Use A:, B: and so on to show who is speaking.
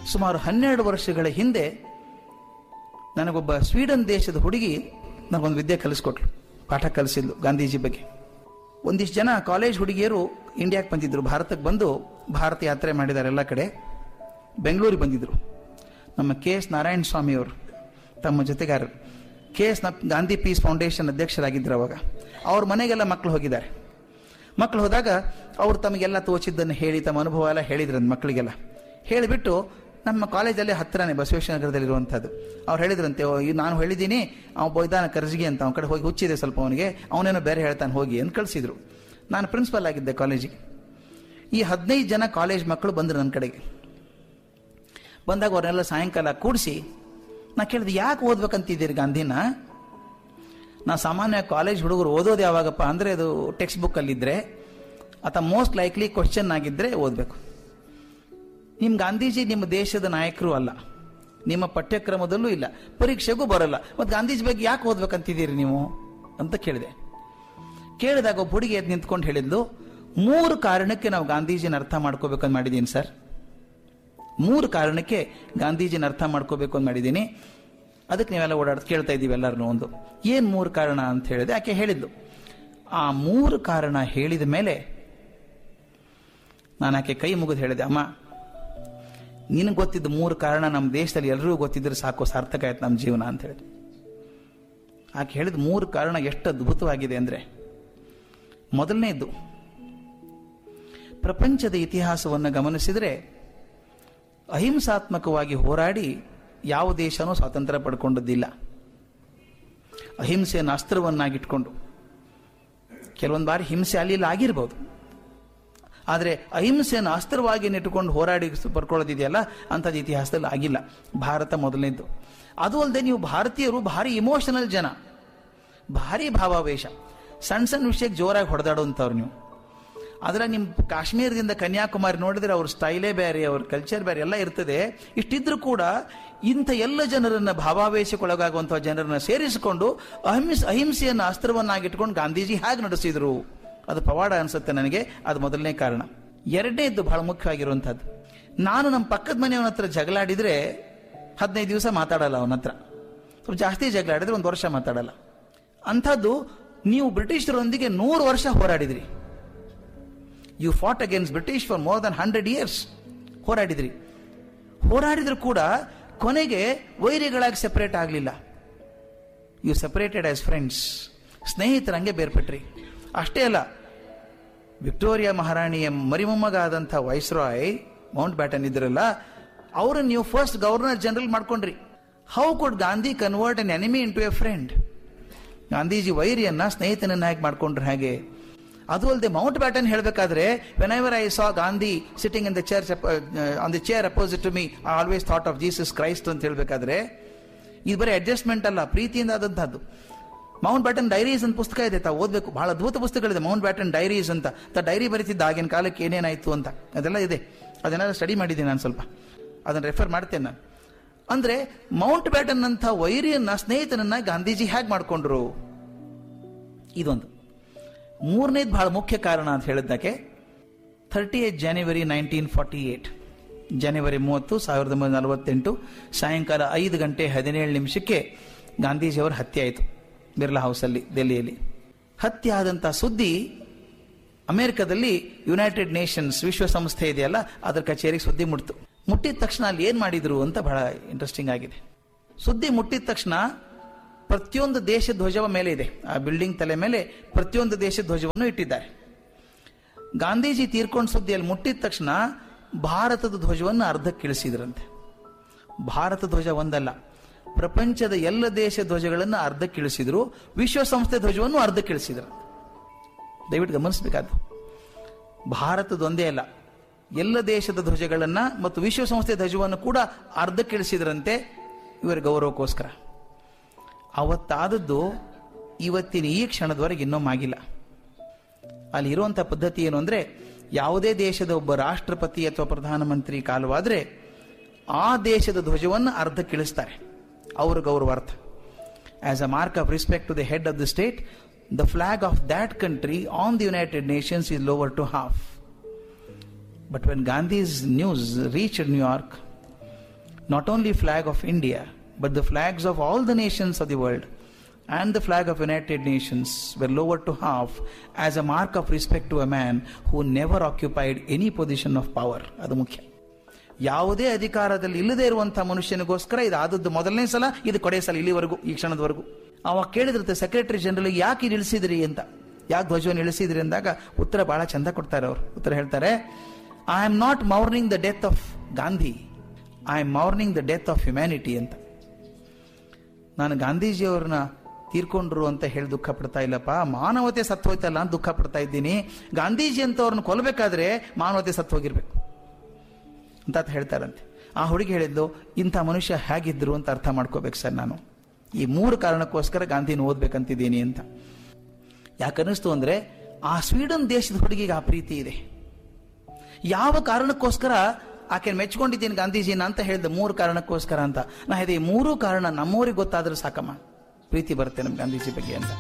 A: ಸುಮಾರು ಹನ್ನೆರಡು ವರ್ಷಗಳ ಹಿಂದೆ ನನಗೊಬ್ಬ ಸ್ವೀಡನ್ ದೇಶದ ಹುಡುಗಿ ನನಗೊಂದು ವಿದ್ಯೆ ಕಲಿಸ್ಕೊಟ್ಲು ಪಾಠ ಕಲಿಸಿದ್ಲು ಗಾಂಧೀಜಿ ಬಗ್ಗೆ ಒಂದಿಷ್ಟು ಜನ ಕಾಲೇಜ್ ಹುಡುಗಿಯರು ಇಂಡಿಯಾಕ್ಕೆ ಬಂದಿದ್ರು ಭಾರತಕ್ಕೆ ಬಂದು ಭಾರತ ಯಾತ್ರೆ ಮಾಡಿದ್ದಾರೆ ಎಲ್ಲ ಕಡೆ ಬೆಂಗಳೂರಿಗೆ ಬಂದಿದ್ರು ನಮ್ಮ ಕೆ ಎಸ್ ನಾರಾಯಣ ಸ್ವಾಮಿ ಅವರು ತಮ್ಮ ಜೊತೆಗಾರರು K S Gandhi peace foundation ಅಧ್ಯಕ್ಷರಾಗಿದ್ದರು ಅವಾಗ ಅವ್ರ ಮನೆಗೆಲ್ಲ ಮಕ್ಕಳು ಹೋಗಿದ್ದಾರೆ ಮಕ್ಕಳು ಹೋದಾಗ ಅವ್ರು ತಮಗೆಲ್ಲ ತೋಚಿದ್ದನ್ನು ಹೇಳಿ ತಮ್ಮ ಅನುಭವ ಎಲ್ಲ ಹೇಳಿದ್ರಂತ ಮಕ್ಕಳಿಗೆಲ್ಲ ಹೇಳಿಬಿಟ್ಟು ನಮ್ಮ ಕಾಲೇಜಲ್ಲಿ ಹತ್ತಿರನೇ ಬಸವೇಶ್ವರ ನಗರದಲ್ಲಿರುವಂಥದ್ದು ಅವ್ರು ಹೇಳಿದ್ರಂತೆ "ಓ, ಈ ನಾನು ಹೇಳಿದ್ದೀನಿ ಅವ ಬೈದಾನ ಕರ್ಜಿಗೆ ಅಂತ ಅವನ ಕಡೆ ಹೋಗಿ ಹುಚ್ಚಿದೆ ಸ್ವಲ್ಪ ಅವನಿಗೆ ಅವನೇನೋ ಬೇರೆ ಹೇಳ್ತಾನೆ ಹೋಗಿ ಅಂತ ಕಳಿಸಿದ್ರು ನಾನು ಪ್ರಿನ್ಸಿಪಲ್ ಆಗಿದ್ದೆ ಕಾಲೇಜಿಗೆ ಈ ಹದಿನೈದು ಜನ ಕಾಲೇಜ್ ಮಕ್ಕಳು ಬಂದರು ನನ್ನ ಕಡೆಗೆ ಬಂದಾಗ ಅವ್ರನ್ನೆಲ್ಲ ಸಾಯಂಕಾಲ ಕೂಡಿಸಿ ನಾ ಕೇಳಿದೆ ಯಾಕೆ ಓದ್ಬೇಕಂತಿದ್ದೀರಿ ಗಾಂಧಿನ ನಾ ಸಾಮಾನ್ಯ ಕಾಲೇಜ್ ಹುಡುಗರು ಓದೋದು ಯಾವಾಗಪ್ಪ ಅಂದರೆ ಅದು ಟೆಕ್ಸ್ಟ್ ಬುಕ್ಕಲ್ಲಿದ್ದರೆ ಅಥವಾ ಮೋಸ್ಟ್ ಲೈಕ್ಲಿ ಕ್ವಶನ್ ಆಗಿದ್ದರೆ ಓದಬೇಕು ನಿಮ್ಮ ಗಾಂಧೀಜಿ ನಿಮ್ಮ ದೇಶದ ನಾಯಕರು ಅಲ್ಲ ನಿಮ್ಮ ಪಠ್ಯಕ್ರಮದಲ್ಲೂ ಇಲ್ಲ ಪರೀಕ್ಷೆಗೂ ಬರಲ್ಲ ಮತ್ತು ಗಾಂಧೀಜಿ ಬಗ್ಗೆ ಯಾಕೆ ಓದ್ಬೇಕಂತಿದ್ದೀರಿ ನೀವು ಅಂತ ಕೇಳಿದೆ ಕೇಳಿದಾಗ ಒಬ್ಬ ಹುಡುಗಿ ಎದ್ದು ನಿಂತ್ಕೊಂಡು ಹೇಳಿದ್ಲು ಮೂರು ಕಾರಣಕ್ಕೆ ನಾವು ಗಾಂಧೀಜಿನ ಅರ್ಥ ಮಾಡ್ಕೋಬೇಕಂತ ಮಾಡಿದ್ದೀನಿ ಸರ್ ಮೂರು ಕಾರಣಕ್ಕೆ ಗಾಂಧೀಜಿನ ಅರ್ಥ ಮಾಡ್ಕೋಬೇಕು ಅಂತ ಮಾಡಿದ್ದೀನಿ ಅದಕ್ಕೆ ನೀವೆಲ್ಲ ಓಡಾಡ್ ಕೇಳ್ತಾ ಇದ್ದೀವಿ ಎಲ್ಲರನ್ನೂ ಒಂದು ಏನು ಮೂರು ಕಾರಣ ಅಂತ ಹೇಳಿದೆ ಆಕೆ ಹೇಳಿದ್ಲು ಆ ಮೂರು ಕಾರಣ ಹೇಳಿದ ಮೇಲೆ ನಾನು ಆಕೆ ಕೈ ಮುಗಿದು ಹೇಳಿದೆ ಅಮ್ಮ ನಿನಗೆ ಗೊತ್ತಿದ್ದ ಮೂರು ಕಾರಣ ನಮ್ಮ ದೇಶದಲ್ಲಿ ಎಲ್ಲರಿಗೂ ಗೊತ್ತಿದ್ರೆ ಸಾಕು ಸಾರ್ಥಕ ಆಯ್ತು ನಮ್ಮ ಜೀವನ ಅಂತ ಹೇಳಿದೆ ಆಕೆ ಹೇಳಿದ ಮೂರು ಕಾರಣ ಎಷ್ಟು ಅದ್ಭುತವಾಗಿದೆ ಅಂದರೆ ಮೊದಲನೇದು ಪ್ರಪಂಚದ ಇತಿಹಾಸವನ್ನು ಗಮನಿಸಿದರೆ ಅಹಿಂಸಾತ್ಮಕವಾಗಿ ಹೋರಾಡಿ ಯಾವ ದೇಶನೂ ಸ್ವಾತಂತ್ರ್ಯ ಪಡ್ಕೊಂಡದ್ದಿಲ್ಲ ಅಹಿಂಸೆಯನ್ನು ಅಸ್ತ್ರವನ್ನಾಗಿಟ್ಕೊಂಡು ಕೆಲವೊಂದು ಬಾರಿ ಹಿಂಸೆ ಅಲ್ಲಿ ಇಲ್ಲಿ ಆಗಿರ್ಬೋದು ಆದರೆ ಅಹಿಂಸೆಯನ್ನು ಅಸ್ತ್ರವಾಗಿ ನೆಟ್ಟುಕೊಂಡು ಹೋರಾಡಿ ಬರ್ಕೊಳ್ಳೋದಿದೆಯಲ್ಲ ಅಂಥದ್ದು ಇತಿಹಾಸದಲ್ಲಿ ಆಗಿಲ್ಲ ಭಾರತ ಮೊದಲನೇದ್ದು ಅದು ಅಲ್ಲದೆ ನೀವು ಭಾರತೀಯರು ಭಾರಿ ಇಮೋಷನಲ್ ಜನ ಭಾರಿ ಭಾವಾವೇಶ ಸಣ್ಣ ಸಣ್ಣ ವಿಷಯಕ್ಕೆ ಜೋರಾಗಿ ಹೊಡೆದಾಡುವಂಥವ್ರು ನೀವು ಆದರೆ ನಿಮ್ಮ ಕಾಶ್ಮೀರದಿಂದ ಕನ್ಯಾಕುಮಾರಿ ನೋಡಿದ್ರೆ ಅವ್ರ ಸ್ಟೈಲೇ ಬೇರೆ ಅವ್ರ ಕಲ್ಚರ್ ಬೇರೆ ಎಲ್ಲ ಇರ್ತದೆ ಇಷ್ಟಿದ್ರೂ ಕೂಡ ಇಂಥ ಎಲ್ಲ ಜನರನ್ನ ಭಾವಾವೇಶಕ್ಕೊಳಗಾಗುವಂಥ ಜನರನ್ನ ಸೇರಿಸಿಕೊಂಡು ಅಹಿಂಸ ಅಹಿಂಸೆಯನ್ನು ಅಸ್ತ್ರವನ್ನಾಗಿಟ್ಕೊಂಡು ಗಾಂಧೀಜಿ ಹೇಗೆ ನಡೆಸಿದ್ರು ಅದು ಪವಾಡ ಅನ್ಸುತ್ತೆ ನನಗೆ ಅದು ಮೊದಲನೇ ಕಾರಣ ಎರಡನೇದ್ದು ಬಹಳ ಮುಖ್ಯವಾಗಿರುವಂಥದ್ದು ನಾನು ನಮ್ಮ ಪಕ್ಕದ ಮನೆಯವನ ಹತ್ರ ಜಗಳಾಡಿದ್ರೆ ಹದಿನೈದು ದಿವಸ ಮಾತಾಡಲ್ಲ ಅವನ ಹತ್ರ ಸ್ವಲ್ಪ ಜಾಸ್ತಿ ಜಗಳಾಡಿದ್ರೆ ಒಂದು ವರ್ಷ ಮಾತಾಡಲ್ಲ ಅಂಥದ್ದು ನೀವು ಬ್ರಿಟಿಷರೊಂದಿಗೆ ನೂರು ವರ್ಷ ಹೋರಾಡಿದ್ರಿ you fought against British for more than hundred years ಹೋರಾಡಿದ್ರಿ ಹೋರಾಡಿದ್ರು ಕೂಡ ಕೊನೆಗೆ ವೈರಿಗಳಾಗಿ ಸೆಪರೇಟ್ ಆಗಲಿಲ್ಲ ಯು ಸೆಪರೇಟೆಡ್ ಆಸ್ ಫ್ರೆಂಡ್ಸ್ ಸ್ನೇಹಿತರಂಗೆ ಬೇರ್ಪಟ್ರಿ ಅಷ್ಟೇ ಅಲ್ಲ ವಿಕ್ಟೋರಿಯಾ ಮಹಾರಾಣಿಯ ಮರಿಮೊಮ್ಮಗ ಆದಂಥ ವೈಸ್ರಾಯ್ ಮೌಂಟ್ ಬ್ಯಾಟನ್ ಇದ್ರಲ್ಲ ಅವರನ್ನು ನೀವು ಫಸ್ಟ್ ಗವರ್ನರ್ ಜನರಲ್ ಮಾಡ್ಕೊಂಡ್ರಿ how could Gandhi convert an enemy into a friend Gandhiji ವೈರಿಯನ್ನ ಸ್ನೇಹಿತನನ್ನಾಗಿ ಮಾಡ್ಕೊಂಡ್ರೆ ಹಾಗೆ ಅದು ಅಲ್ಲದೆ ಮೌಂಟ್ ಬ್ಯಾಟನ್ ಹೇಳಬೇಕಾದ್ರೆ whenever I saw Gandhi sitting in the church on the chair opposite to me I always thought of Jesus Christ ಅಂತ ಹೇಳಬೇಕಾದ್ರೆ ಇದು ಬರೀ ಅಡ್ಜಸ್ಟ್ಮೆಂಟ್ ಅಲ್ಲ ಪ್ರೀತಿಯಿಂದ ಆದಂತಹದ್ದು ಮೌಂಟ್ ಬ್ಯಾಟನ್ ಡೈರೀಸ್ ಅಂತ ಪುಸ್ತಕ ಇದೆ ತಾವು ಓದಬೇಕು ಬಹಳ ಅದ್ಭುತ ಪುಸ್ತಕಗಳಿದೆ ಮೌಂಟ್ ಬ್ಯಾಟನ್ ಡೈರೀಸ್ ಅಂತ ತ ಡೈರಿ ಬರೀತಿದ್ದ ಆಗಿನ ಕಾಲಕ್ಕೆ ಏನೇನಾಯ್ತು ಅಂತ ಅದೆಲ್ಲ ಇದೆ ಅದನ್ನೆಲ್ಲ ಸ್ಟಡಿ ಮಾಡಿದ್ದೀನಿ ನಾನು ಸ್ವಲ್ಪ ಅದನ್ನು ರೆಫರ್ ಮಾಡ್ತೇನೆ ನಾನು ಅಂದ್ರೆ ಮೌಂಟ್ ಬ್ಯಾಟನ್ ಅಂತ ವೈರಿಯನ್ನ ಸ್ನೇಹಿತನನ್ನ ಗಾಂಧೀಜಿ ಹೇಗೆ ಮಾಡ್ಕೊಂಡ್ರು ಇದೊಂದು ಮೂರನೇದು ಬಹಳ ಮುಖ್ಯ ಕಾರಣ ಅಂತ ಹೇಳಿದ್ದಕ್ಕೆ thirty eight January nineteen forty eight ಜನವರಿ ಮೂವತ್ತು ಸಾವಿರದ ಒಂಬೈನೂರ ನಲವತ್ತೆಂಟು ಸಾಯಂಕಾಲ ಐದು ಗಂಟೆ ಹದಿನೇಳು ನಿಮಿಷಕ್ಕೆ ಗಾಂಧೀಜಿಯವರ ಹತ್ಯೆ ಆಯಿತು ಬಿರ್ಲಾ ಹೌಸಲ್ಲಿ ದೆಹಲಿಯಲ್ಲಿ ಹತ್ಯೆ ಆದಂಥ ಸುದ್ದಿ ಅಮೆರಿಕದಲ್ಲಿ ಯುನೈಟೆಡ್ ನೇಷನ್ಸ್ ವಿಶ್ವಸಂಸ್ಥೆ ಇದೆಯಲ್ಲ ಅದರ ಕಚೇರಿಗೆ ಸುದ್ದಿ ಮುಟ್ತು ಮುಟ್ಟಿದ ತಕ್ಷಣ ಅಲ್ಲಿ ಏನ್ ಮಾಡಿದ್ರು ಅಂತ ಬಹಳ ಇಂಟ್ರೆಸ್ಟಿಂಗ್ ಆಗಿದೆ ಸುದ್ದಿ ಮುಟ್ಟಿದ ತಕ್ಷಣ ಪ್ರತಿಯೊಂದು ದೇಶ ಧ್ವಜವ ಮೇಲೆ ಇದೆ ಆ ಬಿಲ್ಡಿಂಗ್ ತಲೆ ಮೇಲೆ ಪ್ರತಿಯೊಂದು ದೇಶ ಧ್ವಜವನ್ನು ಇಟ್ಟಿದ್ದಾರೆ ಗಾಂಧೀಜಿ ತೀರ್ಕೊಂಡ ಸುದ್ದಿಯಲ್ಲಿ ಮುಟ್ಟಿದ ತಕ್ಷಣ ಭಾರತದ ಧ್ವಜವನ್ನು ಅರ್ಧಕ್ಕೆ ಇಳಿಸಿದ್ರಂತೆ ಭಾರತ ಧ್ವಜ ಒಂದಲ್ಲ ಪ್ರಪಂಚದ ಎಲ್ಲ ದೇಶ ಧ್ವಜಗಳನ್ನು ಅರ್ಧಕ್ಕೆ ಇಳಿಸಿದ್ರು ವಿಶ್ವಸಂಸ್ಥೆ ಧ್ವಜವನ್ನು ಅರ್ಧಕ್ಕೆ ಇಳಿಸಿದ್ರು ದಯವಿಟ್ಟು ಗಮನಿಸಬೇಕಾದ್ದು ಭಾರತದೊಂದೇ ಅಲ್ಲ ಎಲ್ಲ ದೇಶದ ಧ್ವಜಗಳನ್ನ ಮತ್ತು ವಿಶ್ವಸಂಸ್ಥೆ ಧ್ವಜವನ್ನು ಕೂಡ ಅರ್ಧಕ್ಕೆ ಇಳಿಸಿದ್ರಂತೆ ಇವರ ಗೌರವಕ್ಕೋಸ್ಕರ ಅವತ್ತಾದದ್ದು ಇವತ್ತಿನ ಈ ಕ್ಷಣದವರೆಗೆ ಇನ್ನೊಮ್ಮಾಗಿಲ್ಲ ಅಲ್ಲಿ ಇರುವಂಥ ಪದ್ಧತಿ ಏನು ಅಂದರೆ ಯಾವುದೇ ದೇಶದ ಒಬ್ಬ ರಾಷ್ಟ್ರಪತಿ ಅಥವಾ ಪ್ರಧಾನಮಂತ್ರಿ ಕಾಲವಾದರೆ ಆ ದೇಶದ ಧ್ವಜವನ್ನು ಅರ್ಧಕ್ಕಿಳಿಸ್ತಾರೆ ಅವರ ಗೌರವಾರ್ಥ as a mark of respect to the head of the state the flag of that country on the United Nations is lower to half but when Gandhi's news reach New York not only flag of India, but the flags of all the nations of the world and the flag of United Nations were lowered to half as a mark of respect to a man who never occupied any position of power. ಅದು ಮುಖ್ಯ ಯಾವುದೇ ಅಧಿಕಾರದಲ್ಲಿ ಇಲ್ಲದೆ ಇರುವಂಥ ಮನುಷ್ಯನಿಗೋಸ್ಕರ ಇದು ಆದದ್ದು ಮೊದಲನೇ ಸಲ ಇದು ಕೊಡೆ ಸಲ ಇಲ್ಲಿವರೆಗೂ ಈ ಕ್ಷಣದವರೆಗೂ ಅವಾಗ ಕೇಳಿದಿರುತ್ತೆ ಸೆಕ್ರೆಟರಿ ಜನರಲ್ ಯಾಕೆ ಇದು ಇಳಿಸಿದ್ರಿ ಅಂತ ಯಾಕೆ ಧ್ವಜವನ್ನು ಇಳಿಸಿದ್ರಿ ಅಂದಾಗ ಉತ್ತರ ಬಹಳ ಚಂದ ಕೊಡ್ತಾರೆ ಅವರು ಉತ್ತರ ಹೇಳ್ತಾರೆ I am not mourning the death of Gandhi I am mourning the death of humanity ಅಂತ ನಾನು ಗಾಂಧೀಜಿಯವ್ರನ್ನ ತೀರ್ಕೊಂಡ್ರು ಅಂತ ಹೇಳಿ ದುಃಖ ಪಡ್ತಾ ಇಲ್ಲಪ್ಪ ಮಾನವತೆ ಸತ್ತು ಹೋಯ್ತಲ್ಲ ಅಂತ ದುಃಖ ಪಡ್ತಾ ಇದ್ದೀನಿ ಗಾಂಧೀಜಿ ಅಂತವ್ರನ್ನ ಕೊಲ್ಲಬೇಕಾದ್ರೆ ಮಾನವತೆ ಸತ್ತು ಹೋಗಿರ್ಬೇಕು ಅಂತ ಆತ ಹೇಳ್ತಾರಂತೆ ಆ ಹುಡುಗಿ ಹೇಳಿದ್ಲು ಇಂಥ ಮನುಷ್ಯ ಹೇಗಿದ್ರು ಅಂತ ಅರ್ಥ ಮಾಡ್ಕೋಬೇಕು ಸರ್ ನಾನು ಈ ಮೂರು ಕಾರಣಕ್ಕೋಸ್ಕರ ಗಾಂಧಿನ ಓದ್ಬೇಕಂತಿದ್ದೀನಿ ಅಂತ ಯಾಕನ್ನಿಸ್ತು ಅಂದ್ರೆ ಆ ಸ್ವೀಡನ್ ದೇಶದ ಹುಡುಗಿಗೆ ಆ ಪ್ರೀತಿ ಇದೆ ಯಾವ ಕಾರಣಕ್ಕೋಸ್ಕರ ಆಕೆ ಮೆಚ್ಕೊಂಡಿದ್ದೀನಿ ಗಾಂಧೀಜಿನ ಅಂತ ಹೇಳಿದೆ ಮೂರು ಕಾರಣಕ್ಕೋಸ್ಕರ ಅಂತ ನಾ ಹೇಳಿದೆ ಈ ಮೂರು ಕಾರಣ ನಮ್ಮೂರಿಗೆ ಗೊತ್ತಾದ್ರೆ ಸಾಕಮ್ಮ ಪ್ರೀತಿ ಬರುತ್ತೆ ನಮ್ಮ ಗಾಂಧೀಜಿ ಬಗ್ಗೆ ಅಂತ